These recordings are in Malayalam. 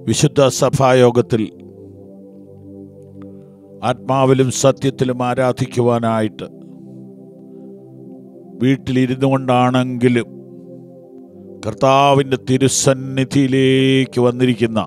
വിശുദ്ധ സഭായോഗത്തിൽ ആത്മാവിലും സത്യത്തിലും ആരാധിക്കുവാനായിട്ട് വീട്ടിലിരുന്നു കൊണ്ടാണെങ്കിലും കർത്താവിൻ്റെ തിരുസന്നിധിയിലേക്ക് വന്നിരിക്കുന്ന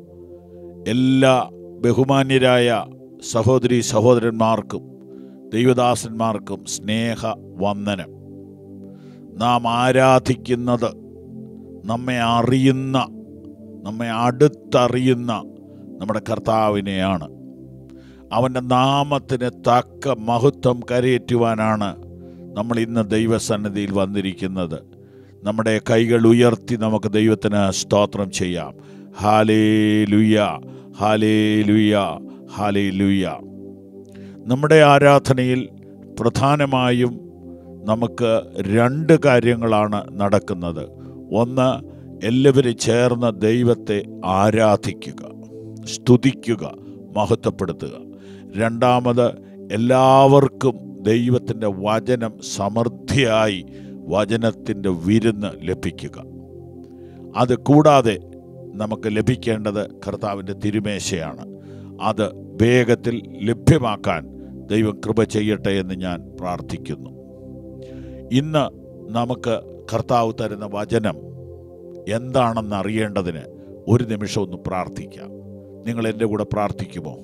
എല്ലാ ബഹുമാന്യരായ സഹോദരി സഹോദരന്മാർക്കും ദൈവദാസന്മാർക്കും സ്നേഹ വന്ദനം നാം ആരാധിക്കുന്നത് നമ്മെ അറിയുന്ന നമ്മെ അടുത്തറിയുന്ന നമ്മുടെ കർത്താവിനെയാണ് അവൻ്റെ നാമത്തിന് തക്ക മഹത്വം കരയേറ്റുവാനാണ് നമ്മൾ ഇന്ന് ദൈവസന്നിധിയിൽ വന്നിരിക്കുന്നത് നമ്മുടെ കൈകൾ ഉയർത്തി നമുക്ക് ദൈവത്തിന് സ്തോത്രം ചെയ്യാം ഹാലേ ലുയ്യ ഹാലേ ലുയ്യ ഹാലേ ലുയ്യ നമ്മുടെ ആരാധനയിൽ പ്രധാനമായും നമുക്ക് രണ്ട് കാര്യങ്ങളാണ് നടക്കുന്നത് ഒന്ന് എല്ലാവരും ചേർന്ന് ദൈവത്തെ ആരാധിക്കുക സ്തുതിക്കുക മഹത്വപ്പെടുത്തുക രണ്ടാമത് എല്ലാവർക്കും ദൈവത്തിൻ്റെ വചനം സമൃദ്ധിയായി വചനത്തിൻ്റെ വിരുന്ന് ലഭിക്കുക അത് കൂടാതെ നമുക്ക് ലഭിക്കേണ്ടത് കർത്താവിൻ്റെ തിരുമേശയാണ് അത് വേഗത്തിൽ ലഭ്യമാക്കാൻ ദൈവം കൃപ ചെയ്യട്ടെ എന്ന് ഞാൻ പ്രാർത്ഥിക്കുന്നു ഇന്ന് നമുക്ക് കർത്താവ് തരുന്ന വചനം എന്താണെന്ന് അറിയേണ്ടതിന് ഒരു നിമിഷം ഒന്ന് പ്രാർത്ഥിക്കാം നിങ്ങൾ എൻ്റെ കൂടെ പ്രാർത്ഥിക്കുമോ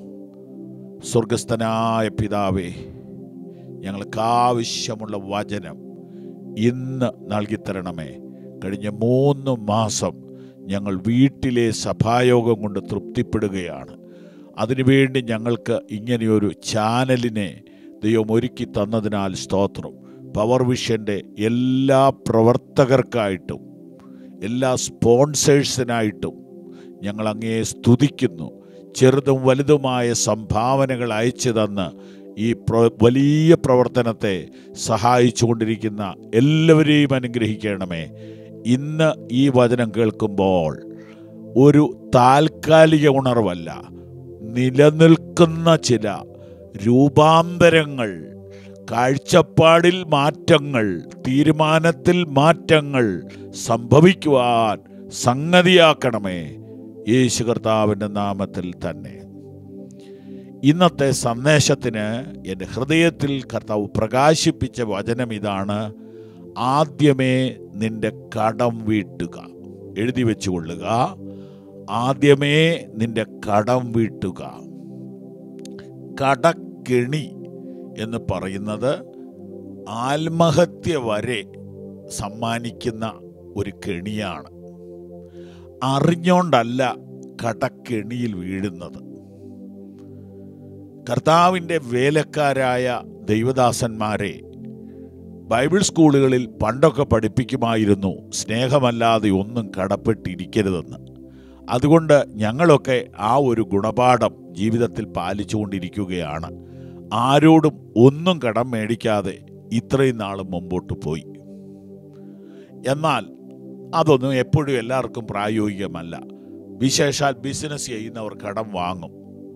സ്വർഗസ്ഥനായ പിതാവേ ഞങ്ങൾക്ക് ആവശ്യമുള്ള വചനം ഇന്ന് നൽകിത്തരണമേ കഴിഞ്ഞ മൂന്ന് മാസം ഞങ്ങൾ വീട്ടിലെ സഭായോഗം കൊണ്ട് തൃപ്തിപ്പെടുകയാണ് അതിനുവേണ്ടി ഞങ്ങൾക്ക് ഇങ്ങനെയൊരു ചാനലിനെ ദൈവം ഒരുക്കി തന്നതിനാൽ സ്തോത്രം പവർ വിഷൻ്റെ എല്ലാ പ്രവർത്തകർക്കായിട്ടും എല്ലാ സ്പോൺസേഴ്സിനായിട്ടും ഞങ്ങൾ അങ്ങേ സ്തുതിക്കുന്നു ചെറുതും വലുതുമായ സംഭാവനകൾ അയച്ചു തന്ന് ഈ പ്ര- വലിയ പ്രവർത്തനത്തെ സഹായിച്ചുകൊണ്ടിരിക്കുന്ന എല്ലാവരെയും അനുഗ്രഹിക്കണമേ ഇന്ന് ഈ വചനം കേൾക്കുമ്പോൾ ഒരു താൽക്കാലിക ഉണർവല്ല നിലനിൽക്കുന്ന ചില രൂപാന്തരങ്ങൾ കാഴ്ചപ്പാടിൽ മാറ്റങ്ങൾ തീരുമാനത്തിൽ മാറ്റങ്ങൾ സംഭവിക്കുവാൻ സംഗതിയാക്കണമേ യേശു കർത്താവിൻ്റെ നാമത്തിൽ തന്നെ ഇന്നത്തെ സന്ദേശത്തിന് എൻ്റെ ഹൃദയത്തിൽ കർത്താവ് പ്രകാശിപ്പിച്ച വചനം ഇതാണ് ആദ്യമേ നിന്റെ കടം വീട്ടുക എഴുതി വെച്ചുകൊള്ളുക ആദ്യമേ നിന്റെ കടം വീട്ടുക കടക്കെണി എന്ന് പറയുന്നത് ആത്മഹത്യ വരെ സമ്മാനിക്കുന്ന ഒരു കെണിയാണ് അറിഞ്ഞോണ്ടല്ല കടക്കെണിയിൽ വീഴുന്നത് കർത്താവിൻ്റെ വേലക്കാരായ ദൈവദാസന്മാരെ ബൈബിൾ സ്കൂളുകളിൽ പണ്ടൊക്കെ പഠിപ്പിക്കുമായിരുന്നു സ്നേഹമല്ലാതെ ഒന്നും കടപ്പെട്ടിരിക്കരുതെന്ന് അതുകൊണ്ട് ഞങ്ങളൊക്കെ ആ ഒരു ഗുണപാഠം ജീവിതത്തിൽ പാലിച്ചുകൊണ്ടിരിക്കുകയാണ് ആരോടും ഒന്നും കടം മേടിക്കാതെ ഇത്രയും നാളും മുമ്പോട്ട് പോയി എന്നാൽ അതൊന്നും എപ്പോഴും എല്ലാവർക്കും പ്രായോഗികമല്ല വിശേഷാൽ ബിസിനസ് ചെയ്യുന്നവർ കടം വാങ്ങും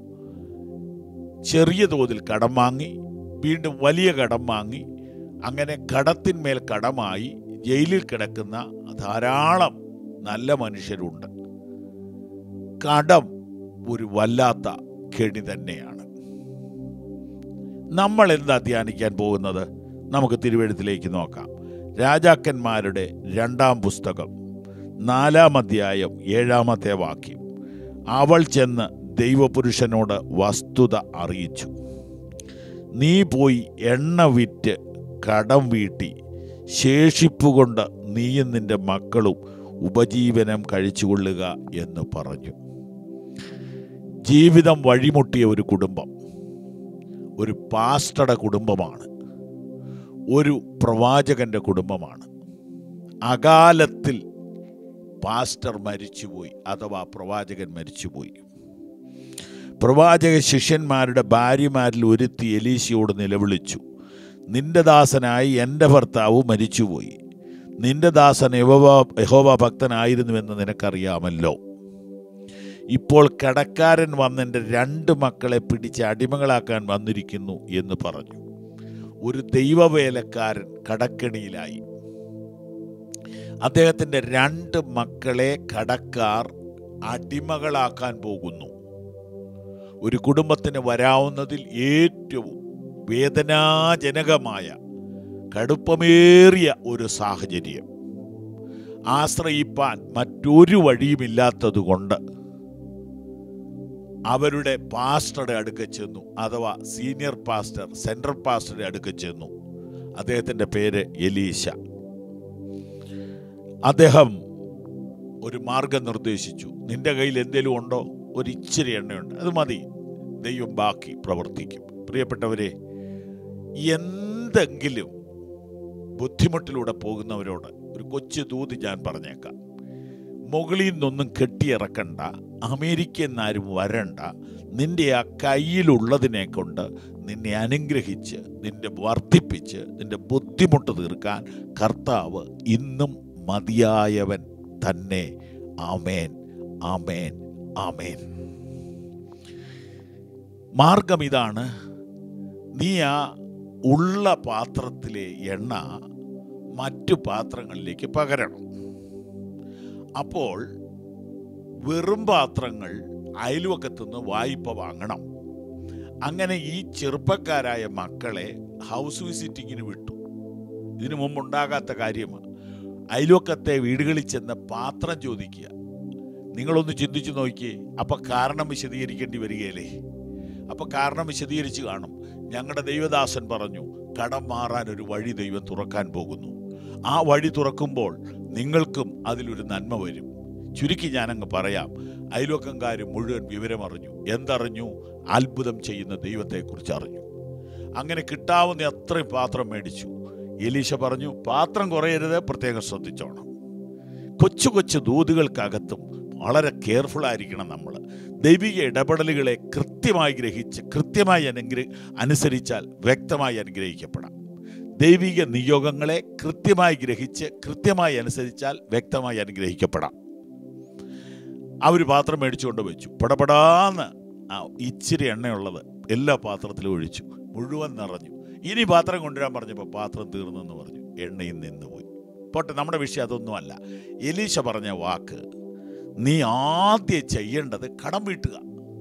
ചെറിയ തോതിൽ കടം വാങ്ങി വീണ്ടും വലിയ കടം വാങ്ങി അങ്ങനെ കടത്തിന്മേൽ കടമായി ജയിലിൽ കിടക്കുന്ന ധാരാളം നല്ല മനുഷ്യരുണ്ട് കടം ഒരു വല്ലാത്ത കെണി തന്നെയാണ് നമ്മൾ എന്താ ധ്യാനിക്കാൻ പോകുന്നത് നമുക്ക് തിരുവഴുത്തിലേക്ക് നോക്കാം രാജാക്കന്മാരുടെ രണ്ടാം പുസ്തകം നാലാം അധ്യായം ഏഴാമത്തെ വാക്യം അവൾ ചെന്ന് ദൈവപുരുഷനോട് വസ്തുത അറിയിച്ചു നീ പോയി എണ്ണ വിറ്റ് കടം വീട്ടി ശേഷിപ്പുകൊണ്ട് നീയും നിന്റെ മക്കളും ഉപജീവനം കഴിച്ചുകൊള്ളുക എന്ന് പറഞ്ഞു ജീവിതം വഴിമുട്ടിയ ഒരു കുടുംബം ഒരു പാസ്റ്ററുടെ കുടുംബമാണ് ഒരു പ്രവാചകന്റെ കുടുംബമാണ് അകാലത്തിൽ പാസ്റ്റർ മരിച്ചുപോയി അഥവാ പ്രവാചകൻ മരിച്ചുപോയി പ്രവാചക ശിഷ്യന്മാരുടെ ഭാര്യമാരിൽ ഒരുത്തി എലീശയോട് നിലവിളിച്ചു നിന്റെ ദാസനായി എൻ്റെ ഭർത്താവ് മരിച്ചുപോയി നിന്റെ ദാസൻ യഹോവ യഹോവ ഭക്തനായിരുന്നുവെന്ന് നിനക്കറിയാമല്ലോ ഇപ്പോൾ കടക്കാരൻ വന്നെൻ്റെ രണ്ട് മക്കളെ പിടിച്ച് അടിമകളാക്കാൻ വന്നിരിക്കുന്നു എന്ന് പറഞ്ഞു ഒരു ദൈവവേലക്കാരൻ കടക്കെണിയിലായി അദ്ദേഹത്തിൻ്റെ രണ്ട് മക്കളെ കടക്കാർ അടിമകളാക്കാൻ പോകുന്നു ഒരു കുടുംബത്തിന് വരാവുന്നതിൽ ഏറ്റവും വേദനാജനകമായ കടുപ്പമേറിയ ഒരു സാഹചര്യം ആശ്രയിപ്പാൻ മറ്റൊരു വഴിയുമില്ലാത്തതുകൊണ്ട് അവരുടെ പാസ്റ്ററുടെ അടുക്ക ചെന്നു അഥവാ സീനിയർ പാസ്റ്റർ സെൻട്രൽ പാസ്റ്ററുടെ അടുക്ക ചെന്നു അദ്ദേഹത്തിൻ്റെ പേര് എലീശ അദ്ദേഹം ഒരു മാർഗം നിർദ്ദേശിച്ചു നിന്റെ കയ്യിൽ എന്തെങ്കിലും ഉണ്ടോ ഒരു ഇച്ചിരി എണ്ണയുണ്ട് അത് മതി ദൈവം ബാക്കി പ്രവർത്തിക്കും പ്രിയപ്പെട്ടവരെ എന്തെങ്കിലും ബുദ്ധിമുട്ടിലൂടെ പോകുന്നവരോട് ഒരു കൊച്ചു ദൂത് ഞാൻ പറഞ്ഞേക്കാം മുകളിൽ നിന്നൊന്നും കെട്ടിയിറക്കണ്ട അമേരിക്കയിൽ നിന്നാരും വരണ്ട നിന്റെ ആ കയ്യിലുള്ളതിനെ കൊണ്ട് നിന്നെ അനുഗ്രഹിച്ച് നിന്റെ വർദ്ധിപ്പിച്ച് നിന്റെ ബുദ്ധിമുട്ട് തീർക്കാൻ കർത്താവ് ഇന്നും മതിയായവൻ തന്നെ ആമേൻ ആമേൻ ആമേൻ മാർഗം ഇതാണ് നീ ആ ഉള്ള പാത്രത്തിലെ എണ്ണ മറ്റു പാത്രങ്ങളിലേക്ക് പകരണം അപ്പോൾ വെറും പാത്രങ്ങൾ അയൽവക്കത്തുനിന്ന് വായ്പ വാങ്ങണം അങ്ങനെ ഈ ചെറുപ്പക്കാരായ മക്കളെ ഹൗസ് വിസിറ്റിങ്ങിന് വിട്ടു ഇതിനു മുമ്പ് ഉണ്ടാകാത്ത കാര്യമാണ് അയൽവക്കത്തെ വീടുകളിൽ ചെന്ന് പാത്രം ചോദിക്കുക നിങ്ങളൊന്ന് ചിന്തിച്ചു നോക്കിയേ അപ്പം കാരണം വിശദീകരിക്കേണ്ടി വരികയല്ലേ അപ്പം കാരണം വിശദീകരിച്ച് കാണും ഞങ്ങളുടെ ദൈവദാസൻ പറഞ്ഞു കടം മാറാൻ ഒരു വഴി ദൈവം തുറക്കാൻ പോകുന്നു ആ വഴി തുറക്കുമ്പോൾ നിങ്ങൾക്കും അതിലൊരു നന്മ വരും ചുരുക്കി ഞാനങ്ങ് പറയാം അയൽവക്കംകാർ മുഴുവൻ വിവരമറിഞ്ഞു എന്തറിഞ്ഞു അത്ഭുതം ചെയ്യുന്ന ദൈവത്തെക്കുറിച്ച് അറിഞ്ഞു അങ്ങനെ കിട്ടാവുന്ന അത്രയും പാത്രം മേടിച്ചു എലീശ പറഞ്ഞു പാത്രം കുറയരുത് പ്രത്യേകം ശ്രദ്ധിച്ചോണം കൊച്ചു കൊച്ചു ദൂതുകൾക്കകത്തും വളരെ കെയർഫുൾ ആയിരിക്കണം നമ്മൾ ദൈവിക ഇടപെടലുകളെ കൃത്യമായി ഗ്രഹിച്ച് കൃത്യമായി അനുഗ്രഹ അനുസരിച്ചാൽ വ്യക്തമായി അനുഗ്രഹിക്കപ്പെടാം ദൈവിക നിയോഗങ്ങളെ കൃത്യമായി ഗ്രഹിച്ച് കൃത്യമായി അനുസരിച്ചാൽ വ്യക്തമായി അനുഗ്രഹിക്കപ്പെടാം അവർ പാത്രം മേടിച്ചുകൊണ്ട് വെച്ചു പടപടാന്ന് ആ ഇച്ചിരി എണ്ണയുള്ളത് എല്ലാ പാത്രത്തിലും ഒഴിച്ചു മുഴുവൻ നിറഞ്ഞു ഇനി പാത്രം കൊണ്ടുവരാൻ പറഞ്ഞപ്പോൾ പാത്രം തീർന്നെന്ന് പറഞ്ഞു എണ്ണയും നിന്നുപോയി പോട്ടെ നമ്മുടെ വിഷയം അതൊന്നുമല്ല എലീശ പറഞ്ഞ വാക്ക് നീ ആദ്യം ചെയ്യേണ്ടത് കടം വീട്ടുക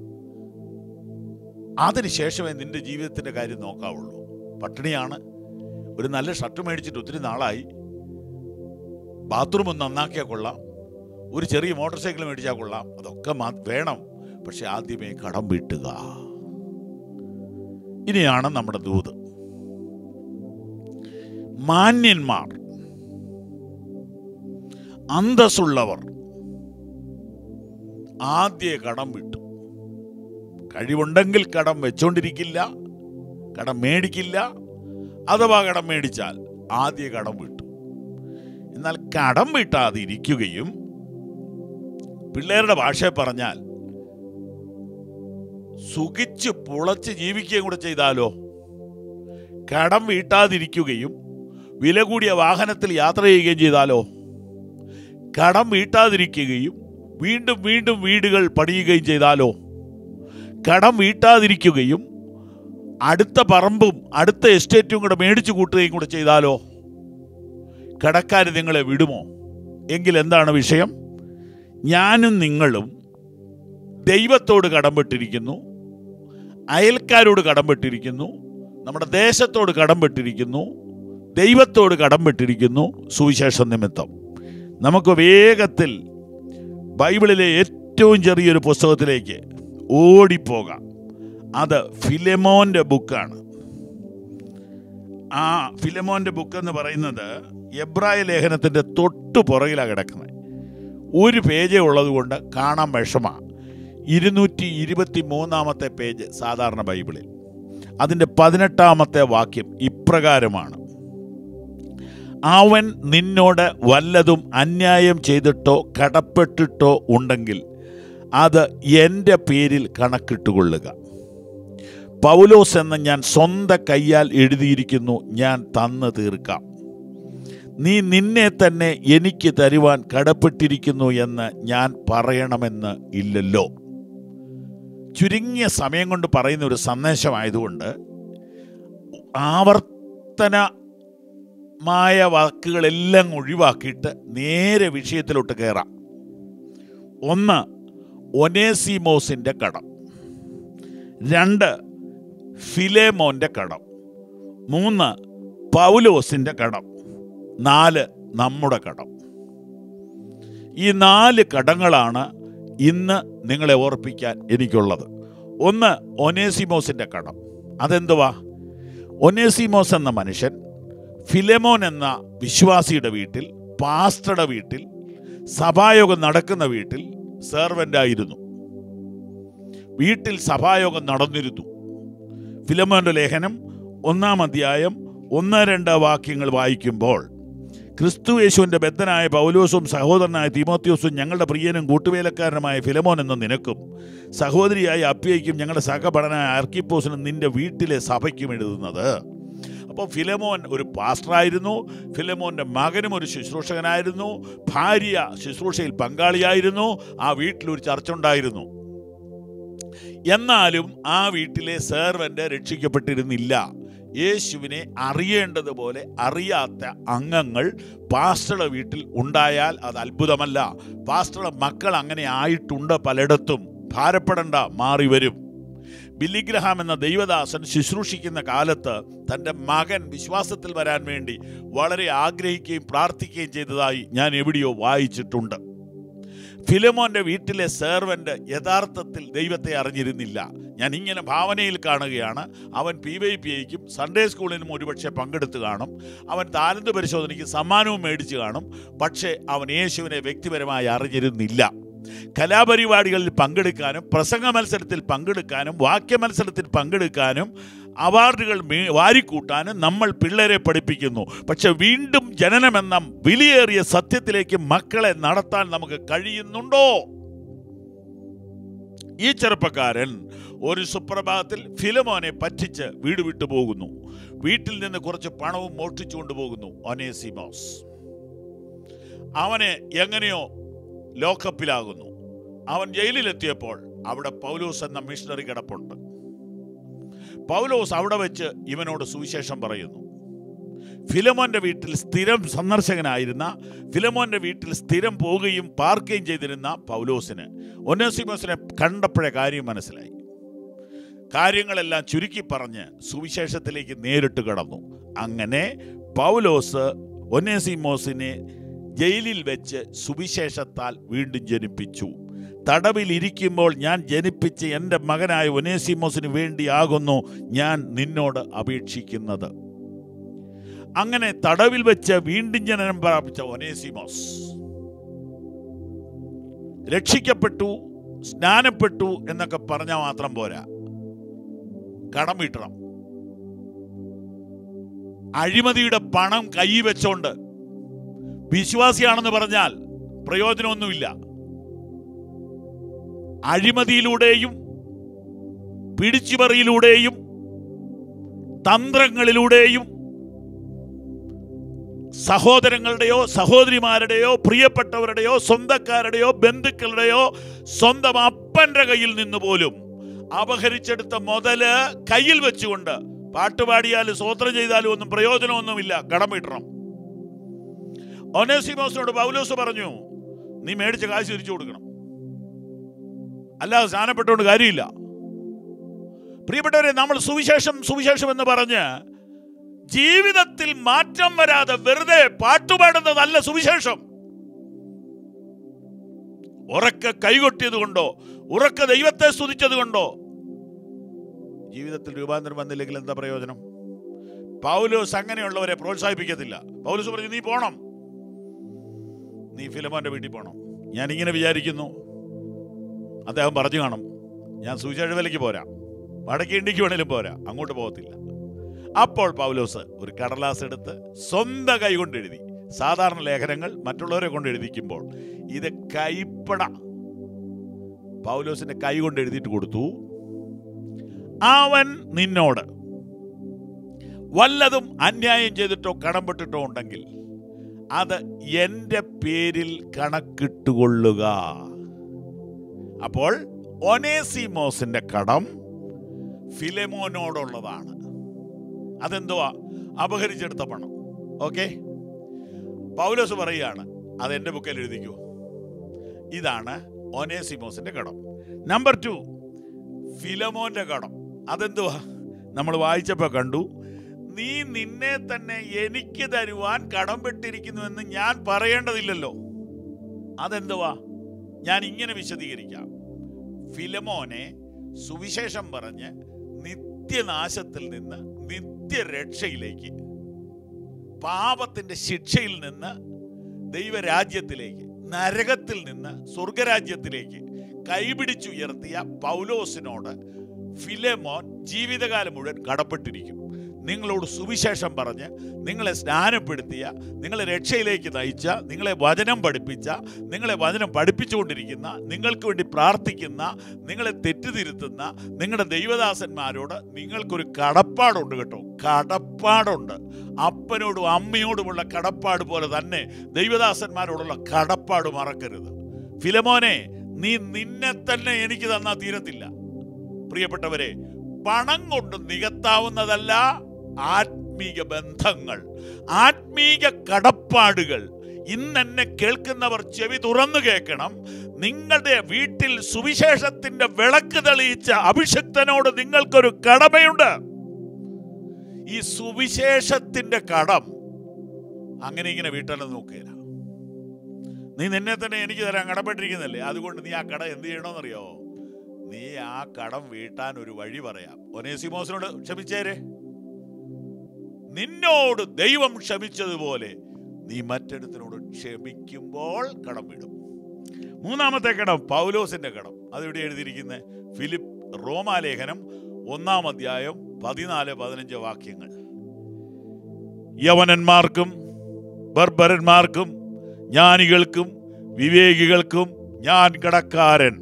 അതിനുശേഷമേ നിന്റെ ജീവിതത്തിന്റെ കാര്യം നോക്കാവുള്ളൂ പട്ടിണിയാണ് ഒരു നല്ല ഷർട്ട് മേടിച്ചിട്ട് ഒത്തിരി നാളായി ബാത്റൂം ഒന്ന് നന്നാക്കിയാൽ കൊള്ളാം ഒരു ചെറിയ മോട്ടോർ സൈക്കിൾ മേടിച്ചാൽ കൊള്ളാം അതൊക്കെ മാ- വേണം പക്ഷെ ആദ്യമേ കടം വീട്ടുക ഇനിയാണ് നമ്മുടെ ദൂത് മാന്യന്മാർ അന്തസ്സുള്ളവർ ആദ്യ കടം വിട്ടു കഴിവുണ്ടെങ്കിൽ കടം വെച്ചോണ്ടിരിക്കില്ല കടം മേടിക്കില്ല അഥവാ കടം മേടിച്ചാൽ ആദ്യ കടം വിട്ടു എന്നാൽ കടം വീട്ടാതെ ഇരിക്കുകയും പിള്ളേരുടെ ഭാഷയിൽ പറഞ്ഞാൽ സുഖിച്ച് പുളച്ച് ജീവിക്കുകയും കൂടെ ചെയ്താലോ കടം വീട്ടാതിരിക്കുകയും വില കൂടിയ വാഹനത്തിൽ യാത്ര ചെയ്യുകയും ചെയ്താലോ കടം വീട്ടാതിരിക്കുകയും വീണ്ടും വീണ്ടും വീടുകൾ പണിയുകയും ചെയ്താലോ കടം വീട്ടാതിരിക്കുകയും അടുത്ത പറമ്പും അടുത്ത എസ്റ്റേറ്റും കൂടെ മേടിച്ചു കൂട്ടുകയും കൂടെ ചെയ്താലോ കടക്കാർ നിങ്ങളെ വിടുമോ എങ്കിൽ എന്താണ് വിഷയം ഞാനും നിങ്ങളും ദൈവത്തോട് കടംപെട്ടിരിക്കുന്നു അയൽക്കാരോട് കടംപെട്ടിരിക്കുന്നു നമ്മുടെ ദേശത്തോട് കടംപെട്ടിരിക്കുന്നു ദൈവത്തോട് കടംപെട്ടിരിക്കുന്നു സുവിശേഷ നിമിത്തം നമുക്ക് വേഗത്തിൽ ബൈബിളിലെ ഏറ്റവും ചെറിയൊരു പുസ്തകത്തിലേക്ക് ഓടിപ്പോകാം അത് ഫിലെമോൻ്റെ ബുക്കാണ് ആ ഫിലെമോൻ്റെ ബുക്ക് എന്ന് പറയുന്നത് എബ്രായ ലേഖനത്തിൻ്റെ തൊട്ടു പുറകിലാണ് കിടക്കുന്നത് ഒരു പേജേ ഉള്ളതുകൊണ്ട് കാണാൻ വിഷമാണ് ഇരുന്നൂറ്റി ഇരുപത്തി മൂന്നാമത്തെ പേജ് സാധാരണ ബൈബിളിൽ അതിൻ്റെ പതിനെട്ടാമത്തെ വാക്യം ഇപ്രകാരമാണ് അവൻ നിന്നോട് വല്ലതും അന്യായം ചെയ്തിട്ടോ കടപ്പെട്ടിട്ടോ ഉണ്ടെങ്കിൽ അത് എൻ്റെ പേരിൽ കണക്കിട്ടുകൊള്ളുക പൗലോസ് എന്ന ഞാൻ സ്വന്തം കയ്യാൽ എഴുതിയിരിക്കുന്നു ഞാൻ തന്നു തീർക്കാം നീ നിന്നെ തന്നെ എനിക്ക് തരുവാൻ കടപ്പെട്ടിരിക്കുന്നു എന്ന് ഞാൻ പറയണമെന്ന് ഇല്ലല്ലോ ചുരുങ്ങിയ സമയം കൊണ്ട് പറയുന്ന ഒരു സന്ദേശമായതുകൊണ്ട് ആവർത്തനമായ വാക്കുകളെല്ലാം ഒഴിവാക്കിയിട്ട് നേരെ വിഷയത്തിലോട്ട് കയറാം ഒന്ന് ഒനേസിമോസിൻ്റെ കടം രണ്ട് ഫിലേമോൻ്റെ കടം മൂന്ന് പൗലോസിൻ്റെ കടം നാല് നമ്മുടെ കടം ഈ നാല് കടങ്ങളാണ് ഇന്ന് നിങ്ങളെ ഓർപ്പിക്കാൻ എനിക്കുള്ളത് ഒന്ന് ഒനേസിമോസിൻ്റെ കടം അതെന്തുവാ ഒനേസിമോസ് എന്ന മനുഷ്യൻ ഫിലെമോൻ എന്ന വിശ്വാസിയുടെ വീട്ടിൽ പാസ്റ്ററുടെ വീട്ടിൽ സഭായോഗം നടക്കുന്ന വീട്ടിൽ സെർവൻ്റ് ആയിരുന്നു വീട്ടിൽ സഭായോഗം നടന്നിരുന്നു ഫിലമോന്റെ ലേഖനം ഒന്നാം അധ്യായം ഒന്ന് രണ്ട് വാക്യങ്ങൾ വായിക്കുമ്പോൾ ക്രിസ്തു യേശുവിൻ്റെ ബദ്ധനായ പൗലോസും സഹോദരനായ തിമോത്യോസും ഞങ്ങളുടെ പ്രിയനും കൂട്ടുവേലക്കാരനുമായ ഫിലമോൻ എന്ന നിനക്കും സഹോദരിയായ അപ്യയ്ക്കും ഞങ്ങളുടെ സഹപഠനായ ആർക്കിപ്പോസിനും നിന്റെ വീട്ടിലെ സഭയ്ക്കും എഴുതുന്നത് അപ്പോൾ ഫിലമോൻ ഒരു പാസ്റ്ററായിരുന്നു ഫിലമോൻ്റെ മകനും ഒരു ശുശ്രൂഷകനായിരുന്നു ഭാര്യ ശുശ്രൂഷയിൽ പങ്കാളിയായിരുന്നു ആ വീട്ടിലൊരു ചർച്ച ഉണ്ടായിരുന്നു എന്നാലും ആ വീട്ടിലെ സെർവൻ്റ് രക്ഷിക്കപ്പെട്ടിരുന്നില്ല യേശുവിനെ അറിയേണ്ടതുപോലെ അറിയാത്ത അംഗങ്ങൾ പാസ്റ്ററുടെ വീട്ടിൽ ഉണ്ടായാൽ അത് അത്ഭുതമല്ല പാസ്റ്ററുടെ മക്കൾ അങ്ങനെ ആയിട്ടുണ്ട് പലയിടത്തും ഭാരപ്പെടണ്ട മാറി വരും ബില്ലിഗ്രഹാം എന്ന ദൈവദാസൻ ശുശ്രൂഷിക്കുന്ന കാലത്ത് തൻ്റെ മകൻ വിശ്വാസത്തിൽ വരാൻ വേണ്ടി വളരെ ആഗ്രഹിക്കുകയും പ്രാർത്ഥിക്കുകയും ചെയ്തതായി ഞാൻ എവിടെയോ വായിച്ചിട്ടുണ്ട് ഫിലമോന്റെ വീട്ടിലെ സെർവൻ്റ് യഥാർത്ഥത്തിൽ ദൈവത്തെ അറിഞ്ഞിരുന്നില്ല ഞാൻ ഇങ്ങനെ ഭാവനയിൽ കാണുകയാണ് അവൻ പി വൈ പി ഐക്കും സൺഡേ സ്കൂളിനും ഒരുപക്ഷെ പങ്കെടുത്ത് കാണും അവൻ താലന്ത് പരിശോധനയ്ക്ക് സമ്മാനവും മേടിച്ച് കാണും പക്ഷേ അവൻ യേശുവിനെ വ്യക്തിപരമായി അറിഞ്ഞിരുന്നില്ല കലാപരിപാടികളിൽ പങ്കെടുക്കാനും പ്രസംഗ മത്സരത്തിൽ പങ്കെടുക്കാനും വാക്യ മത്സരത്തിൽ പങ്കെടുക്കാനും അവാർഡുകൾ മേ- വാരിക്കൂട്ടാനും നമ്മൾ പിള്ളേരെ പഠിപ്പിക്കുന്നു പക്ഷെ വീണ്ടും ജനനമെന്ന വിലയേറിയ സത്യത്തിലേക്ക് മക്കളെ നടത്താൻ നമുക്ക് കഴിയുന്നുണ്ടോ ഈ ചെറുപ്പക്കാരൻ ഒരു സുപ്രഭാതത്തിൽ ഫിലമോനെ പറ്റിച്ച് വീട് വിട്ടു പോകുന്നു വീട്ടിൽ നിന്ന് കുറച്ച് പണവും മോഷ്ടിച്ചു കൊണ്ടുപോകുന്നു ഒനേസിമോസ് അവനെ എങ്ങനെയോ ലോക്കപ്പിലാകുന്നു അവൻ ജയിലിലെത്തിയപ്പോൾ അവിടെ പൗലോസ് എന്ന മിഷണറി കിടപ്പുണ്ട് പൗലോസ് അവിടെ വെച്ച് ഇവനോട് സുവിശേഷം പറയുന്നു ഫിലമോന്റെ വീട്ടിൽ സ്ഥിരം സന്ദർശകനായിരുന്ന ഫിലമോന്റെ വീട്ടിൽ സ്ഥിരം പോവുകയും പാർക്കുകയും ചെയ്തിരുന്ന പൗലോസിന് ഒനോസിമോസിനെ കണ്ടപ്പോഴേ കാര്യം മനസ്സിലായി കാര്യങ്ങളെല്ലാം ചുരുക്കി പറഞ്ഞ് സുവിശേഷത്തിലേക്ക് നേരിട്ട് കടന്നു അങ്ങനെ പൗലോസ് ഒനേസിമോസിനെ ജയിലിൽ വെച്ച് സുവിശേഷത്താൽ വീണ്ടും ജനിപ്പിച്ചു തടവിൽ ഇരിക്കുമ്പോൾ ഞാൻ ജനിപ്പിച്ച എൻ്റെ മകനായ ഒനേസിമോസിന് വേണ്ടിയാകുന്നു ഞാൻ നിന്നോട് അപേക്ഷിക്കുന്നത് അങ്ങനെ തടവിൽ വെച്ച് വീണ്ടും ജനനം പ്രാപിച്ച ഒനേസിമോസ് രക്ഷിക്കപ്പെട്ടു സ്നാനപ്പെട്ടു എന്നൊക്കെ പറഞ്ഞാൽ മാത്രം പോരാ കടം വീട്ടണം അഴിമതിയുടെ പണം കൈ വെച്ചോണ്ട് വിശ്വാസിയാണെന്ന് പറഞ്ഞാൽ പ്രയോജനമൊന്നുമില്ല അഴിമതിയിലൂടെയും പിടിച്ചുപറിയിലൂടെയും തന്ത്രങ്ങളിലൂടെയും സഹോദരങ്ങളുടെയോ സഹോദരിമാരുടെയോ പ്രിയപ്പെട്ടവരുടെയോ സ്വന്തക്കാരുടെയോ ബന്ധുക്കളുടെയോ സ്വന്തം അപ്പന്റെ കയ്യിൽ നിന്ന് പോലും അപഹരിച്ചെടുത്ത മുതല് കയ്യിൽ വെച്ചുകൊണ്ട് പാട്ടുപാടിയാലും സ്വോത്രം ചെയ്താലും ഒന്നും പ്രയോജനമൊന്നുമില്ല കടം വീട്ടണം ഒനേസിമോസിനോട് പൗലോസ് പറഞ്ഞു നീ മേടിച്ച കാശ് തിരിച്ചു കൊടുക്കണം അല്ലാതെ സ്നാനപ്പെട്ടുകൊണ്ട് കാര്യമില്ല പ്രിയപ്പെട്ടവരെ നമ്മൾ സുവിശേഷം സുവിശേഷം എന്ന് പറഞ്ഞ് ജീവിതത്തിൽ മാറ്റം വരാതെ വെറുതെ പാട്ടുപാടുന്നതല്ല സുവിശേഷം ഉറക്കെ കൈകൊട്ടിയത് കൊണ്ടോ ഉറക്കെ ദൈവത്തെ സ്തുതിച്ചത് കൊണ്ടോ ജീവിതത്തിൽ രൂപാന്തരം വന്നില്ലെങ്കിൽ എന്താ പ്രയോജനം പൗലോസ് അങ്ങനെയുള്ളവരെ പ്രോത്സാഹിപ്പിക്കത്തില്ല പൗലോസ് പറഞ്ഞു നീ പോണം നീ ഫിലമോന്റെ വീട്ടിൽ പോണം ഞാൻ ഇങ്ങനെ വിചാരിക്കുന്നു അദ്ദേഹം പറഞ്ഞു കാണും ഞാൻ സുവിശേഷ വിലയ്ക്ക് പോരാ വടക്കേ ഇന്ത്യക്ക് വേണേലും പോരാ അങ്ങോട്ട് പോകത്തില്ല അപ്പോൾ പൗലോസ് ഒരു കടലാസ് എടുത്ത് സ്വന്തം കൈ കൊണ്ട് എഴുതി സാധാരണ ലേഖനങ്ങൾ മറ്റുള്ളവരെ കൊണ്ട് എഴുതിക്കുമ്പോൾ ഇത് കൈപ്പട പൗലോസിന്റെ കൈ കൊണ്ട് എഴുതിയിട്ട് കൊടുത്തു അവൻ നിന്നോട് വല്ലതും അന്യായം ചെയ്തിട്ടോ കടംപെട്ടിട്ടോ ഉണ്ടെങ്കിൽ അത് എൻ്റെ പേരിൽ കണക്കിട്ടുകൊള്ളുക അപ്പോൾ ഒനേസിമോസിന്റെ കടം ഫിലെമോനോടുള്ളതാണ് അതെന്തുവാ അപഹരിച്ചെടുത്ത പണം ഓക്കെ പൗലോസ് പറയുകയാണ് അത് എൻ്റെ ബുക്കിൽ എഴുതിക്കൂ ഇതാണ് ഒനേസിമോസിന്റെ കടം നമ്പർ ടു ഫിലമോന്റെ കടം അതെന്തുവാ നമ്മൾ വായിച്ചപ്പോൾ കണ്ടു നീ നിന്നെ തന്നെ എനിക്ക് തരുവാൻ കടംപെട്ടിരിക്കുന്നുവെന്ന് ഞാൻ പറയേണ്ടതില്ലല്ലോ അതെന്തുവാ ഞാൻ ഇങ്ങനെ വിശദീകരിക്കാം ഫിലമോനെ സുവിശേഷം പറഞ്ഞ് നിത്യനാശത്തിൽ നിന്ന് നിത്യരക്ഷയിലേക്ക് പാപത്തിന്റെ ശിക്ഷയിൽ നിന്ന് ദൈവരാജ്യത്തിലേക്ക് നരകത്തിൽ നിന്ന് സ്വർഗരാജ്യത്തിലേക്ക് കൈപിടിച്ചുയർത്തിയ പൗലോസിനോട് ഫിലെമോൻ ജീവിതകാലം മുഴുവൻ കടപ്പെട്ടിരിക്കും നിങ്ങളോട് സുവിശേഷം പറഞ്ഞ് നിങ്ങളെ സ്നാനപ്പെടുത്തിയ നിങ്ങളെ രക്ഷയിലേക്ക് നയിച്ച നിങ്ങളെ വചനം പഠിപ്പിച്ച നിങ്ങളെ വചനം പഠിപ്പിച്ചുകൊണ്ടിരിക്കുന്ന നിങ്ങൾക്ക് വേണ്ടി പ്രാർത്ഥിക്കുന്ന നിങ്ങളെ തെറ്റുതിരുത്തുന്ന നിങ്ങളുടെ ദൈവദാസന്മാരോട് നിങ്ങൾക്കൊരു കടപ്പാടുണ്ട് കേട്ടോ കടപ്പാടുണ്ട് അപ്പനോടും അമ്മയോടുമുള്ള കടപ്പാട് പോലെ തന്നെ ദൈവദാസന്മാരോടുള്ള കടപ്പാട് മറക്കരുത് ഫിലമോനെ നീ നിന്നെ തന്നെ എനിക്ക് തന്നാ തീരത്തില്ല പ്രിയപ്പെട്ടവരെ പണം കൊണ്ട് നികത്താവുന്നതല്ല ആത്മീക ബന്ധങ്ങൾ ആത്മീക കടപ്പാടുകൾ ഇന്ന് എന്നെ കേൾക്കുന്നവർ ചെവി തുറന്നു കേൾക്കണം നിങ്ങളുടെ വീട്ടിൽ സുവിശേഷത്തിന്റെ വിളക്ക് തെളിയിച്ച അഭിഷക്തനോട് നിങ്ങൾക്കൊരു കടമയുണ്ട് ഈ സുവിശേഷത്തിന്റെ കടം അങ്ങനെ ഇങ്ങനെ വീട്ടിൽ നോക്കുകയില്ല നീ നിന്നെ തന്നെ എനിക്ക് തരാൻ കടപ്പെട്ടിരിക്കുന്നല്ലേ അതുകൊണ്ട് നീ ആ കടം എന്ത് ചെയ്യണമെന്നറിയോ നീ ആ കടം വീട്ടാൻ ഒരു വഴി പറയാം ഒനേസിമോസിനോട് ക്ഷമിച്ചേരെ നിന്നോട് ദൈവം ക്ഷമിച്ചതുപോലെ നീ മറ്റൊരുത്തിനോട് ക്ഷമിക്കുമ്പോൾ കടം വിടും മൂന്നാമത്തെ കടം പൗലോസിന്റെ കടം അതെവിടെ എഴുതിയിരിക്കുന്നത് ഫിലിപ്പ് റോമാലേഖനം ഒന്നാം അധ്യായം പതിനാല് പതിനഞ്ച് വാക്യങ്ങൾ യവനന്മാർക്കും ബർബരന്മാർക്കും ജ്ഞാനികൾക്കും വിവേകികൾക്കും ഞാൻ കടക്കാരൻ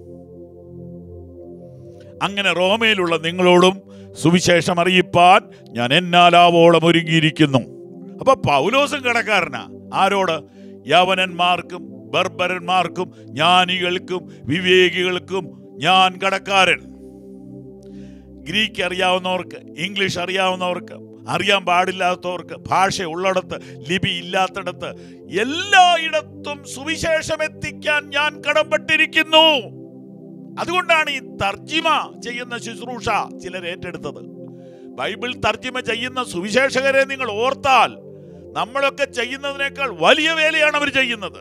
അങ്ങനെ റോമയിലുള്ള നിങ്ങളോടും സുവിശേഷം അറിയിപ്പാൻ ഞാൻ എന്നാലാവോളം ഒരുങ്ങിയിരിക്കുന്നു അപ്പൊ പൗലോസും കടക്കാരനാ ആരോട് യവനന്മാർക്കും ബർബരന്മാർക്കും ജ്ഞാനികൾക്കും വിവേകികൾക്കും ഞാൻ കടക്കാരൻ ഗ്രീക്ക് അറിയാവുന്നവർക്ക് ഇംഗ്ലീഷ് അറിയാവുന്നവർക്ക് അറിയാൻ പാടില്ലാത്തവർക്ക് ഭാഷ ഉള്ളിടത്ത് ലിപി ഇല്ലാത്തിടത്ത് എല്ലായിടത്തും സുവിശേഷം എത്തിക്കാൻ ഞാൻ കടംപെട്ടിരിക്കുന്നു അതുകൊണ്ടാണ് ഈ തർജിമ ചെയ്യുന്ന ശുശ്രൂഷ ചിലർ ഏറ്റെടുത്തത് ബൈബിൾ തർജിമ ചെയ്യുന്ന സുവിശേഷകരെ നിങ്ങൾ ഓർത്താൽ നമ്മളൊക്കെ ചെയ്യുന്നതിനേക്കാൾ വലിയ വേലയാണ് അവർ ചെയ്യുന്നത്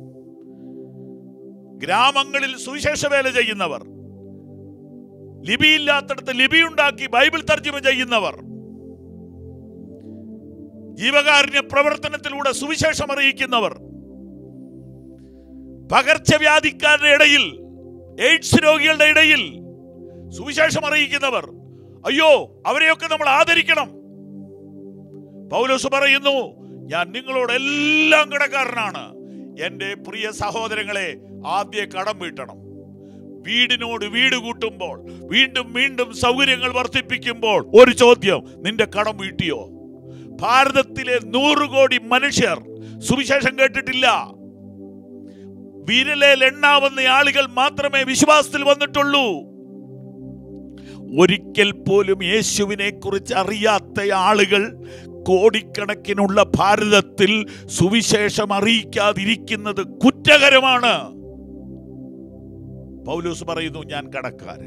ഗ്രാമങ്ങളിൽ സുവിശേഷ വേല ചെയ്യുന്നവർ ലിപിയില്ലാത്തടത്ത് ലിപി ഉണ്ടാക്കി ബൈബിൾ തർജ്ജമ ചെയ്യുന്നവർ ജീവകാരുണ്യ പ്രവർത്തനത്തിലൂടെ സുവിശേഷം അറിയിക്കുന്നവർ പകർച്ചവ്യാധിക്കാരുടെ ഇടയിൽ എയ്ഡ്സ് രോഗികളുടെ ഇടയിൽ സുവിശേഷം അറിയിക്കുന്നവർ അയ്യോ അവരെയൊക്കെ നമ്മൾ ആദരിക്കണം പൗലോസ് പറയുന്നു ഞാൻ നിങ്ങളോടെല്ലാം കടക്കാരനാണ് എൻ്റെ പ്രിയ സഹോദരങ്ങളെ ആദ്യ കടം വീട്ടണം വീടിനോട് വീട് കൂട്ടുമ്പോൾ വീണ്ടും വീണ്ടും സൗകര്യങ്ങൾ വർദ്ധിപ്പിക്കുമ്പോൾ ഒരു ചോദ്യം നിന്റെ കടം വീട്ടിയോ ഭാരതത്തിലെ നൂറ് കോടി മനുഷ്യർ സുവിശേഷം കേട്ടിട്ടില്ല വിരലേൽ എണ്ണാവുന്ന ആളുകൾ മാത്രമേ വിശ്വാസത്തിൽ വന്നിട്ടുള്ളൂ ഒരിക്കൽ പോലും യേശുവിനെ കുറിച്ച് അറിയാത്ത ആളുകൾ കോടിക്കണക്കിനുള്ള ഭാരതത്തിൽ സുവിശേഷം അറിയിക്കാതിരിക്കുന്നത് കുറ്റകരമാണ് പൗലൂസ് പറയുന്നു ഞാൻ കടക്കാരൻ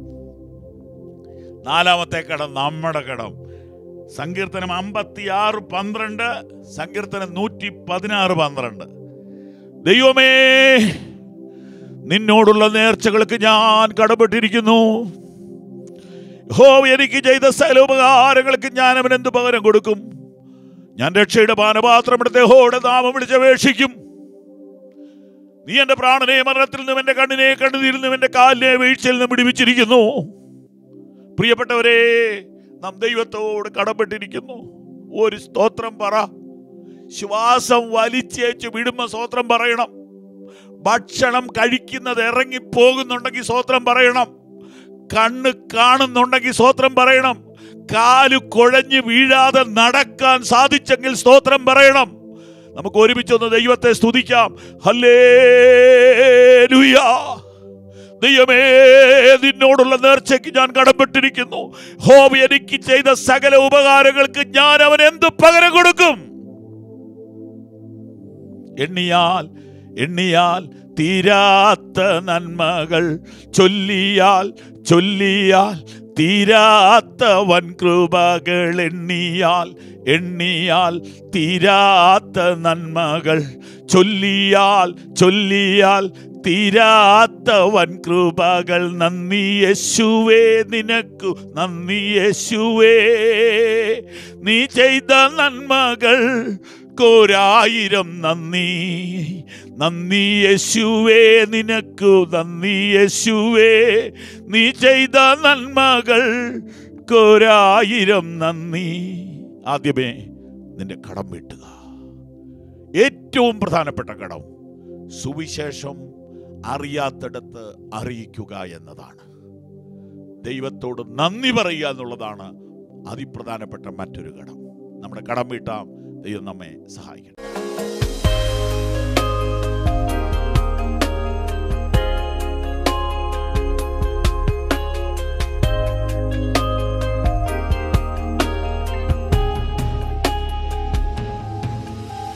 നാലാമത്തെ കടം നമ്മുടെ കടം സങ്കീർത്തനം അമ്പത്തി ആറ് പന്ത്രണ്ട് സങ്കീർത്തനം നൂറ്റി പതിനാറ് പന്ത്രണ്ട് ദൈവമേ നിന്നോടുള്ള നേർച്ചകൾക്ക് ഞാൻ കടപ്പെട്ടിരിക്കുന്നു ഹോ എനിക്ക് ചെയ്ത സകല ഉപകാരങ്ങൾക്ക് ഞാൻ അവൻ എന്ത് പകരം കൊടുക്കും ഞാൻ രക്ഷയുടെ പാനപാത്രം എടുത്ത് ഹോടെ നാമം വിളിച്ചപേക്ഷിക്കും നീ എന്റെ പ്രാണനെ മരണത്തിൽ നിന്നും എന്റെ കണ്ണിനെ കണ്ണുനീരിൽ നിന്നും എന്റെ കാലിനെ വീഴ്ചയിൽ നിന്നും പിടിപ്പിച്ചിരിക്കുന്നു പ്രിയപ്പെട്ടവരെ നാം ദൈവത്തോട് കടപ്പെട്ടിരിക്കുന്നു ഒരു സ്തോത്രം പറ ശ്വാസം വലിച്ചേച്ച് വിടുമ്പോ സ്തോത്രം പറയണം ഭക്ഷണം കഴിക്കുന്നത് ഇറങ്ങിപ്പോകുന്നുണ്ടെങ്കിൽ സ്തോത്രം പറയണം കണ്ണ് കാണുന്നുണ്ടെങ്കിൽ സ്തോത്രം പറയണം കാല് കുഴഞ്ഞു വീഴാതെ നടക്കാൻ സാധിച്ചെങ്കിൽ സ്തോത്രം പറയണം നമുക്ക് ഒരുമിച്ചൊന്ന് ദൈവത്തെ സ്തുതിക്കാം ഹല്ലേ ദൈവമേ നിന്നോടുള്ള നേർച്ചയ്ക്ക് ഞാൻ കടപ്പെട്ടിരിക്കുന്നു ഹോബ് എനിക്ക് ചെയ്ത സകല ഉപകാരങ്ങൾക്ക് ഞാൻ അവൻ എന്ത് പകരം കൊടുക്കും എണ്ണിയാൽ എണ്ണിയാൽ തീരാത്ത നന്മകൾ ചൊല്ലിയാൽ ചൊല്ലിയാൽ തീരാത്ത വൻ കൃപകൾ എണ്ണിയാൽ എണ്ണിയാൽ തീരാത്ത നന്മകൾ ചൊല്ലിയാൽ ചൊല്ലിയാൽ തീരാത്ത വൻ കൃപകൾ നന്ദി യേശുവേ നിനക്കു നന്ദി യേശുവേ നീ ചെയ്ത നന്മകൾ കോരായിരം നന്ദി നന്ദി യേശുവേ നിനക്കു നന്ദി യേശുവേ നീ ചെയ്ത നന്മകൾ കോരായിരം നന്ദി ആദ്യമേ നിന്റെ കടം വീട്ടുക ഏറ്റവും പ്രധാനപ്പെട്ട കടം സുവിശേഷം അറിയാത്തിടത്ത് അറിയിക്കുക എന്നതാണ് ദൈവത്തോട് നന്ദി പറയുക എന്നുള്ളതാണ് അതിപ്രധാനപ്പെട്ട മറ്റൊരു കടം നമ്മുടെ കടം വീട്ടാം ദൈവം നമ്മെ സഹായിക്കണം